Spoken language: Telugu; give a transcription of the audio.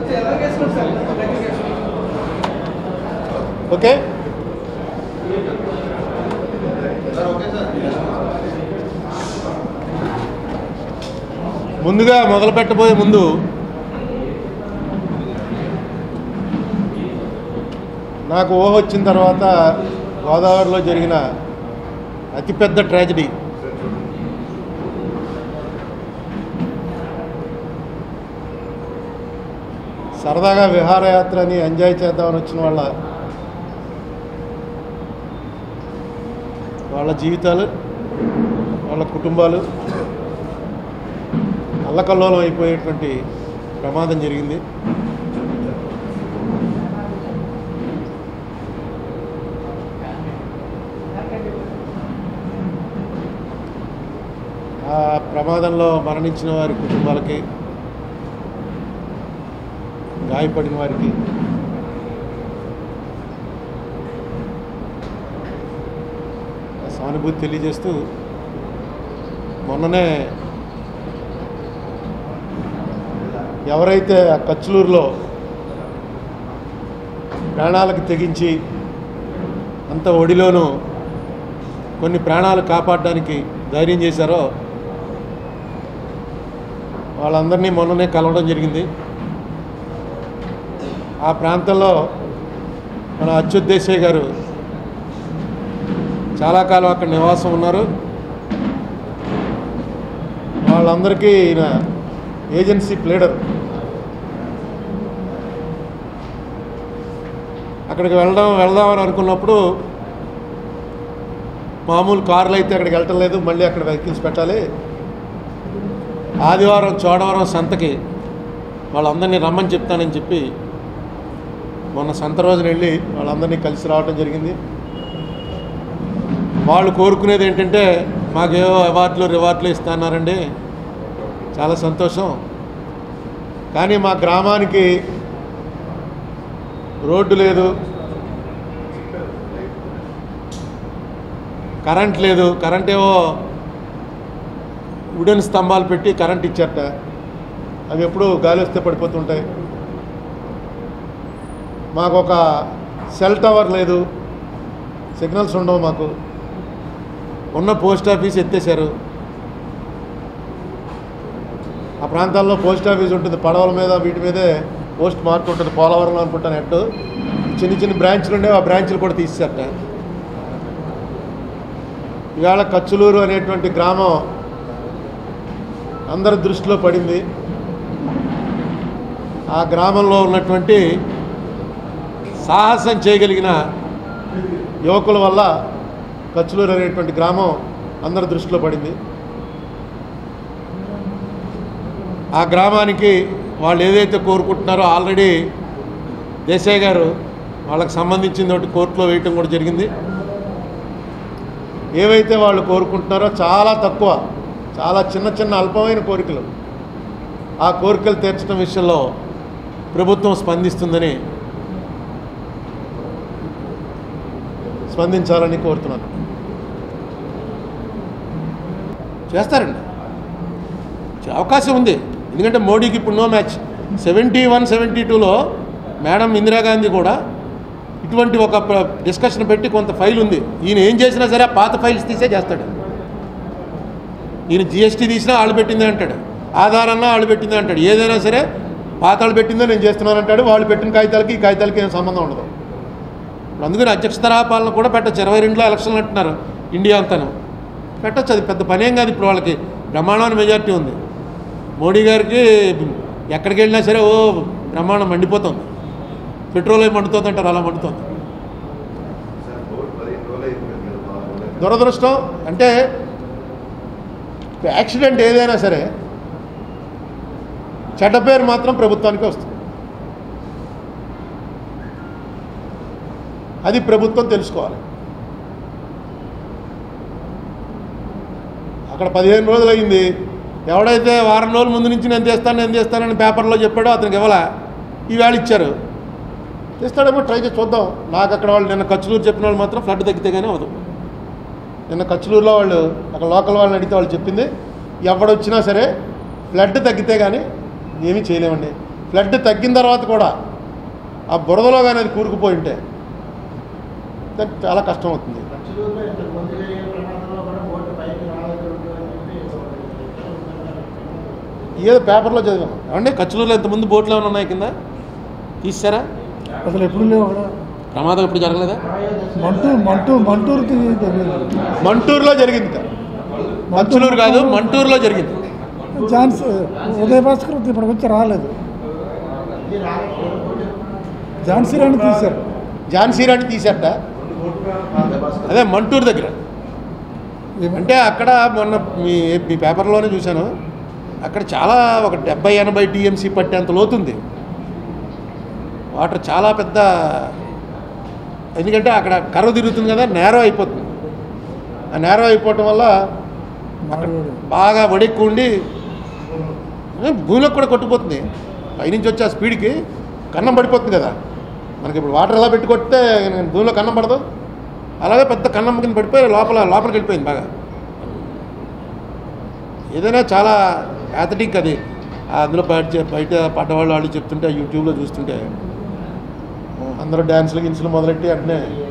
ఓకే ముందుగా మొదలు పెట్టబోయే ముందు నాకు ఊహ వచ్చిన తర్వాత గోదావరిలో జరిగిన అతిపెద్ద ట్రాజడీ సరదాగా విహారయాత్రని ఎంజాయ్ చేద్దామని వచ్చిన వాళ్ళ వాళ్ళ జీవితాలు వాళ్ళ కుటుంబాలు అల్లకల్లోలం అయిపోయేటువంటి ప్రమాదం జరిగింది ఆ ప్రమాదంలో మరణించిన వారి కుటుంబాలకి గాయపడిన వారికి సానుభూతి తెలియజేస్తూ మొన్ననే ఎవరైతే ఆ కచ్లూరులో ప్రాణాలకు తెగించి అంత ఒడిలోనూ కొన్ని ప్రాణాలు కాపాడడానికి ధైర్యం చేశారో వాళ్ళందరినీ మొన్ననే కలవడం జరిగింది ఆ ప్రాంతంలో మన అచ్యుత్ దేశాయ్ గారు చాలా కాలం అక్కడ నివాసం ఉన్నారు వాళ్ళందరికీ ఈయన ఏజెన్సీ ప్లేడర్ అక్కడికి వెళ్దాం వెళ్దామని అనుకున్నప్పుడు మామూలు కార్లు అయితే అక్కడికి వెళ్ళటం లేదు మళ్ళీ అక్కడ వెహికల్స్ పెట్టాలి ఆదివారం చోడవరం సంతకి వాళ్ళందరినీ రమ్మని చెప్తానని చెప్పి మొన్న సంత రోజున వెళ్ళి వాళ్ళందరినీ కలిసి రావడం జరిగింది వాళ్ళు కోరుకునేది ఏంటంటే మాకేవో అవార్డులు రివార్డులు ఇస్తున్నారండి చాలా సంతోషం కానీ మా గ్రామానికి రోడ్డు లేదు కరెంట్ లేదు కరెంట్ ఏవో వుడెన్ స్తంభాలు పెట్టి కరెంట్ ఇచ్చారట అవి ఎప్పుడు గాలి వస్తే పడిపోతుంటాయి మాకు ఒక సెల్ టవర్ లేదు సిగ్నల్స్ ఉండవు మాకు ఉన్న పోస్ట్ ఆఫీస్ ఎత్తేసారు ఆ ప్రాంతాల్లో పోస్ట్ ఆఫీస్ ఉంటుంది పడవల మీద వీటి మీదే పోస్ట్ మార్క్ ఉంటుంది పోలవరంలో అనుకుంటాను ఎట్టు చిన్న చిన్న బ్రాంచ్లు ఉండేవి ఆ బ్రాంచ్లు కూడా తీసేసట ఇవాళ కచ్చులూరు అనేటువంటి గ్రామం అందరి దృష్టిలో పడింది ఆ గ్రామంలో ఉన్నటువంటి సాహసం చేయగలిగిన యువకుల వల్ల కచ్చులూరు అనేటువంటి గ్రామం అందరి దృష్టిలో పడింది ఆ గ్రామానికి వాళ్ళు ఏదైతే కోరుకుంటున్నారో ఆల్రెడీ దేశాయ్ గారు వాళ్ళకి సంబంధించిన ఒకటి కోర్టులో వేయటం కూడా జరిగింది ఏవైతే వాళ్ళు కోరుకుంటున్నారో చాలా తక్కువ చాలా చిన్న చిన్న అల్పమైన కోరికలు ఆ కోరికలు తీర్చడం విషయంలో ప్రభుత్వం స్పందిస్తుందని స్పందించాలని కోరుతున్నాను చేస్తారండి చే- అవకాశం ఉంది ఎందుకంటే మోడీకి ఇప్పుడు no match seventy one seventy టూలో మేడం ఇందిరాగాంధీ కూడా ఇటువంటి ఒక ప్ర- డిస్కషన్ పెట్టి కొంత ఫైల్ ఉంది ఈయన ఏం చేసినా సరే ఆ పాత ఫైల్స్ తీసే చేస్తాడు ఈయన జిఎస్టీ తీసినా వాళ్ళు పెట్టిందే అంటాడు ఆధార్ అన్నా వాళ్ళు పెట్టిందే అంటాడు ఏదైనా సరే పాత వాళ్ళు పెట్టిందే నేను చేస్తున్నాను అంటాడు వాళ్ళు పెట్టిన కాగితాలకి ఈ కాగితాలకి ఏం సంబంధం ఉండదు ఇప్పుడు అందుకని అధ్యక్ష తరహా పాలన కూడా పెట్టచ్చు ఇరవై రెండులో ఎలక్షన్లు అంటున్నారు ఇండియా అంతాను పెట్టచ్చు అది పెద్ద పనేం కాదు ఇప్పుడు వాళ్ళకి బ్రహ్మాండమైన మెజార్టీ ఉంది మోడీ గారికి ఎక్కడికి వెళ్ళినా సరే ఓ బ్రహ్మాండం మండిపోతుంది పెట్రోల్ ఏమి మండుతుంది అంటారు అలా మండుతుంది దురదృష్టం అంటే యాక్సిడెంట్ ఏదైనా సరే చెడ్డ పేరు మాత్రం ప్రభుత్వానికి వస్తుంది అది ప్రభుత్వం తెలుసుకోవాలి అక్కడ పదిహేను రోజులు అయింది ఎవడైతే వారం రోజుల ముందు నుంచి నేను తెస్తాను నేను తెస్తానని పేపర్లో చెప్పాడో అతనికి ఇవ్వాల ఈవేళ ఇచ్చారు తెస్తాడేమో ట్రై చేసి చూద్దాం నాకు అక్కడ వాళ్ళు నిన్న కచ్చులూరు చెప్పిన వాళ్ళు మాత్రం ఫ్లడ్ తగ్గితే కానీ అవదు నిన్న కచ్చులూరులో వాళ్ళు అక్కడ లోకల్ వాళ్ళని అడిగితే వాళ్ళు చెప్పింది ఎవడొచ్చినా సరే ఫ్లడ్ తగ్గితే కానీ ఏమీ చేయలేమండి ఫ్లడ్ తగ్గిన తర్వాత కూడా ఆ బురదలో కానీ అది కూరుకుపోయి ఉంటే దానికి చాలా కష్టం అవుతుంది ఖర్చులూరులో ఇంతకు ముందు జరిగిన ప్రమాదంలో కూడా బోటు పైకి రావద్దు అని చెప్పి ఏదో పేపర్లో చదివాం ఏమంటే కచ్చులూరులో ఇంతకుముందు బోట్లు ఏమైనా ఉన్నాయి కింద తీసారా అసలు ఎప్పుడు లేవు అక్కడ ప్రమాదం ఎప్పుడు జరగలేదా మంటూరు మంటూరు మంటూరు జరిగింది మంటూరులో జరిగింది కచ్చులూరు కాదు మంటూరులో జరిగింది ఛాన్స్ ఉదయ భాస్కర్ ఇప్పటికి వచ్చి రాలేదు ఇది రాలేదు బోటు ఝాన్సీ రాణి తీశారు ఝాన్సీ రాణి తీసేట అదే మంటూరు దగ్గర అంటే అక్కడ మొన్న మీ మీ పేపర్లోనే చూశాను అక్కడ చాలా ఒక డెబ్బై ఎనభై టీఎంసీ పట్టేంత లోతుంది వాటర్ చాలా పెద్ద ఎందుకంటే అక్కడ కర్ర తిరుగుతుంది కదా నేరో అయిపోతుంది ఆ నేరో అయిపోవటం వల్ల మామిడి బాగా వడెక్కు ఉండి ఏ, భూమిలోకి కూడా కొట్టుకుపోతుంది పైనుంచి వచ్చే ఆ స్పీడ్కి కన్నం పడిపోతుంది కదా మనకి ఇప్పుడు వాటర్ ఎలా పెట్టి కొడితే భూమిలో కన్నం పడదు అలాగే పెద్ద కన్నం కింద పడిపోయి లోపల లోపలికి వెళ్ళిపోయింది బాగా ఏదైనా చాలా యాథటిక్ అది ఆ అందులో బయట చే- బయట పడ్డవాళ్ళు వాళ్ళు చెప్తుంటే యూట్యూబ్లో చూస్తుంటే అందరూ డ్యాన్సులు గిన్సులు మొదలెట్టి అంటే